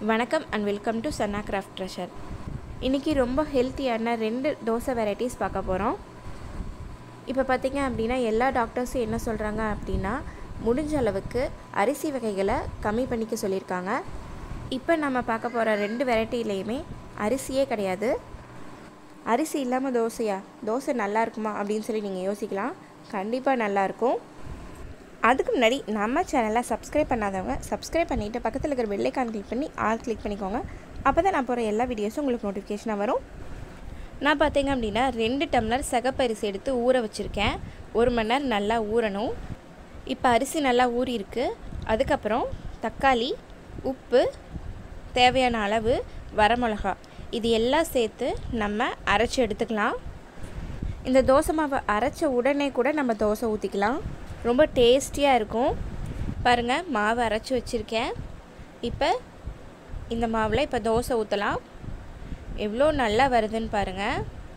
வணக்கம் and welcome to Channa craft treasure இன்றைக்கி ரொம்ப ஹெல்த்தியான ரெண்டு தோசை வெரைட்டிஸ் பார்க்க போகிறோம் இப்போ பார்த்தீங்க அப்படின்னா எல்லா டாக்டர்ஸும் என்ன சொல்கிறாங்க அப்படின்னா முடிஞ்ச அளவுக்கு அரிசி வகைகளை கம்மி பண்ணிக்க சொல்லியிருக்காங்க இப்போ நம்ம பார்க்க போகிற ரெண்டு வெரைட்டிலையுமே அரிசியே கிடையாது அரிசி இல்லாமல் தோசையா தோசை நல்லா இருக்குமா அப்படின்னு சொல்லி நீங்கள் யோசிக்கலாம் கண்டிப்பாக நல்லாயிருக்கும் அதுக்கு முன்னாடி நம்ம சேனலை சப்ஸ்கிரைப் பண்ணாதவங்க சப்ஸ்கிரைப் பண்ணிவிட்டு பக்கத்தில் இருக்கிற பெல்லைக்கான் கிளிக் பண்ணி ஆல் கிளிக் பண்ணிக்கோங்க அப்போ தான் நான் போகிற எல்லா வீடியோஸும் உங்களுக்கு நோட்டிஃபிகேஷனாக வரும் நான் பார்த்தீங்க அப்படின்னா ரெண்டு டம்ளர் சகப்பரிசி எடுத்து ஊற வச்சுருக்கேன் ஒரு மணி நேரம் நல்லா ஊறணும் இப்போ அரிசி நல்லா ஊறி இருக்கு அதுக்கப்புறம் தக்காளி உப்பு தேவையான அளவு வரமிளகா இது எல்லாம் சேர்த்து நம்ம அரைச்சி எடுத்துக்கலாம் இந்த தோசை மாவை அரைச்ச உடனே கூட நம்ம தோசை ஊற்றிக்கலாம் ரொம்ப டேஸ்டியாக இருக்கும் பாருங்கள் மாவு அரைச்சி வச்சுருக்கேன் இப்போ இந்த மாவில் இப்போ தோசை ஊற்றலாம் எவ்வளோ நல்லா வருதுன்னு பாருங்கள்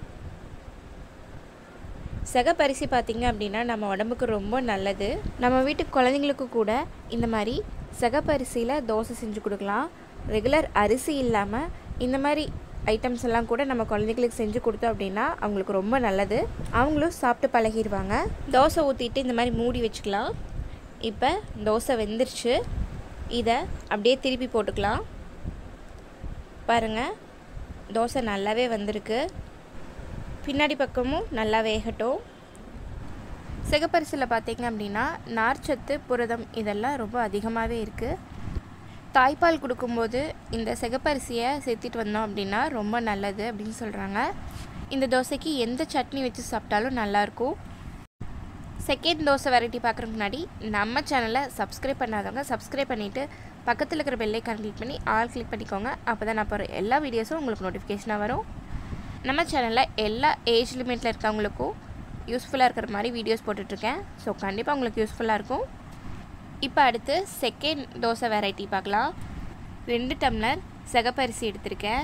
செகப்பரிசி பார்த்திங்க அப்படின்னா நம்ம உடம்புக்கு ரொம்ப நல்லது நம்ம வீட்டு குழந்தைங்களுக்கு கூட இந்த மாதிரி செகப்பரிசியில் தோசை செஞ்சு கொடுக்கலாம் ரெகுலர் அரிசி இல்லாமல் இந்த மாதிரி ஐட்டம்ஸ் எல்லாம் கூட நம்ம குழந்தைங்களுக்கு செஞ்சு கொடுத்தோம் அப்படின்னா அவங்களுக்கு ரொம்ப நல்லது அவங்களும் சாப்பிட்டு பழகிடுவாங்க தோசை ஊற்றிட்டு இந்த மாதிரி மூடி வச்சுக்கலாம் இப்போ தோசை வெந்துருச்சு இதை அப்படியே திருப்பி போட்டுக்கலாம் பாருங்கள் தோசை நல்லாவே வந்திருக்கு பின்னாடி பக்கமும் நல்லா வேகட்டும் சிகப்பரிசியில் பார்த்தீங்க அப்படின்னா நார்ச்சத்து புரதம் இதெல்லாம் ரொம்ப அதிகமாகவே இருக்குது தாய்ப்பால் கொடுக்கும்போது இந்த சிகப்பரிசியை சேர்த்திட்டு வந்தோம் அப்படின்னா ரொம்ப நல்லது அப்படின்னு சொல்கிறாங்க இந்த தோசைக்கு எந்த சட்னி வச்சு சாப்பிட்டாலும் நல்லாயிருக்கும் செகண்ட் தோசை வெரைட்டி பார்க்குறதுக்கு முன்னாடி நம்ம சேனலை சப்ஸ்கிரைப் பண்ணாதவங்க சப்ஸ்கிரைப் பண்ணிவிட்டு பக்கத்தில் இருக்கிற பெல்லைக்கான் கிளிக் பண்ணி ஆல் கிளிக் பண்ணிக்கோங்க அப்போ தான் நான் போகிற எல்லா வீடியோஸும் உங்களுக்கு நோட்டிஃபிகேஷனாக வரும் நம்ம சேனலில் எல்லா ஏஜ் லிமிட்டில் இருக்கவங்களுக்கும் யூஸ்ஃபுல்லாக இருக்கிற மாதிரி வீடியோஸ் போட்டுட்ருக்கேன் ஸோ கண்டிப்பாக உங்களுக்கு யூஸ்ஃபுல்லாக இருக்கும் இப்போ அடுத்து செகண்ட் தோசை வெரைட்டி பார்க்கலாம் ரெண்டு டம்ளர் செகப்பரிசி எடுத்திருக்கேன்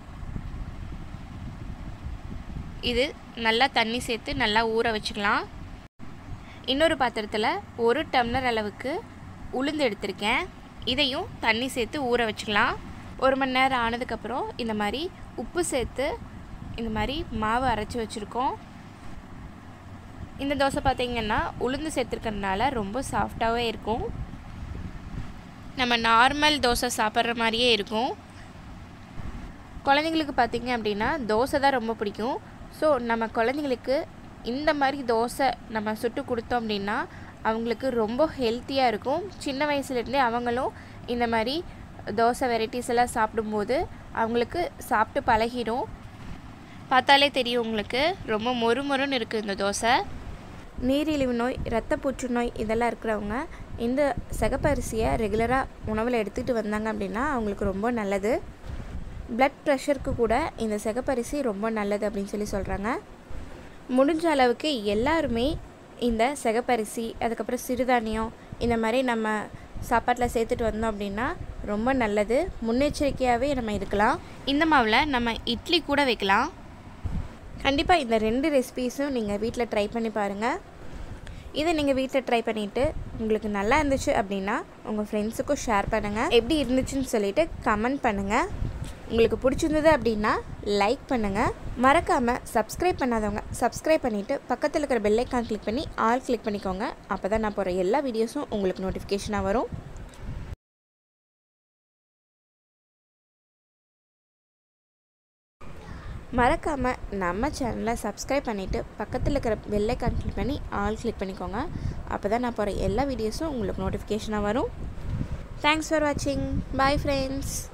இது நல்லா தண்ணி சேர்த்து நல்லா ஊற வச்சுக்கலாம் இன்னொரு பாத்திரத்தில் ஒரு டம்ளர் அளவுக்கு உளுந்து எடுத்திருக்கேன் இதையும் தண்ணி சேர்த்து ஊற வச்சுக்கலாம் ஒரு மணி நேரம் ஆனதுக்கப்புறம் இந்த மாதிரி உப்பு சேர்த்து இந்த மாதிரி மாவு அரைச்சி வச்சுருக்கோம் இந்த தோசை பார்த்திங்கன்னா உளுந்து சேர்த்துருக்கறனால ரொம்ப சாஃப்டாகவே இருக்கும் நம்ம நார்மல் தோசை சாப்பிட்ற மாதிரியே இருக்கும் குழந்தைங்களுக்கு பார்த்திங்க அப்படின்னா தோசை தான் ரொம்ப பிடிக்கும் ஸோ நம்ம குழந்தைங்களுக்கு இந்த மாதிரி தோசை நம்ம சுட்டு கொடுத்தோம் அப்படின்னா அவங்களுக்கு ரொம்ப ஹெல்த்தியாக இருக்கும் சின்ன வயசுலேருந்தே அவங்களும் இந்த மாதிரி தோசை வெரைட்டிஸ் எல்லாம் சாப்பிடும்போது அவங்களுக்கு சாப்பிட்டு பழகிடும் பார்த்தாலே தெரியும் உங்களுக்கு ரொம்ப மொறு மொறுன்னு இருக்குது இந்த தோசை நீரிழிவு நோய் இரத்த புற்றுநோய் இதெல்லாம் இருக்கிறவங்க இந்த சிகப்பரிசியை ரெகுலராக உணவில் எடுத்துகிட்டு வந்தாங்க அப்படின்னா அவங்களுக்கு ரொம்ப நல்லது பிளட் ப்ரெஷருக்கு கூட இந்த சிகப்பரிசி ரொம்ப நல்லது அப்படின்னு சொல்லி சொல்கிறாங்க முடிஞ்ச அளவுக்கு எல்லாருமே இந்த சிகப்பரிசி அதுக்கப்புறம் சிறுதானியம் இந்த மாதிரி நம்ம சாப்பாட்டில் சேர்த்துட்டு வந்தோம் அப்படின்னா ரொம்ப நல்லது முன்னெச்சரிக்கையாகவே நம்ம இருக்கலாம் இந்த மாவில் நம்ம இட்லி கூட வைக்கலாம் கண்டிப்பாக இந்த ரெண்டு ரெசிபீஸும் நீங்கள் வீட்டில் ட்ரை பண்ணி பாருங்கள் இதை நீங்கள் வீட்டில் ட்ரை பண்ணிவிட்டு உங்களுக்கு நல்லா இருந்துச்சு அப்படின்னா உங்கள் ஃப்ரெண்ட்ஸுக்கும் ஷேர் பண்ணுங்கள் எப்படி இருந்துச்சுன்னு சொல்லிவிட்டு கமெண்ட் பண்ணுங்கள் உங்களுக்கு பிடிச்சிருந்தது அப்படின்னா லைக் பண்ணுங்கள் மறக்காமல் சப்ஸ்கிரைப் பண்ணாதவங்க சப்ஸ்கிரைப் பண்ணிவிட்டு பக்கத்தில் இருக்கிற பெல்லைக்கான் கிளிக் பண்ணி ஆல் கிளிக் பண்ணிக்கோங்க அப்போ தான் நான் போகிற எல்லா வீடியோஸும் உங்களுக்கு நோட்டிஃபிகேஷனாக வரும் மறக்காமல் நம்ம சேனலை சப்ஸ்கிரைப் பண்ணிவிட்டு பக்கத்தில் இருக்கிற பெல்லைக்கான் கிளிக் பண்ணி ஆல் கிளிக் பண்ணிக்கோங்க அப்போ தான் நான் போகிற எல்லா வீடியோஸும் உங்களுக்கு நோட்டிஃபிகேஷனாக வரும் தேங்க்ஸ் ஃபார் வாட்சிங் பாய் ஃப்ரெண்ட்ஸ்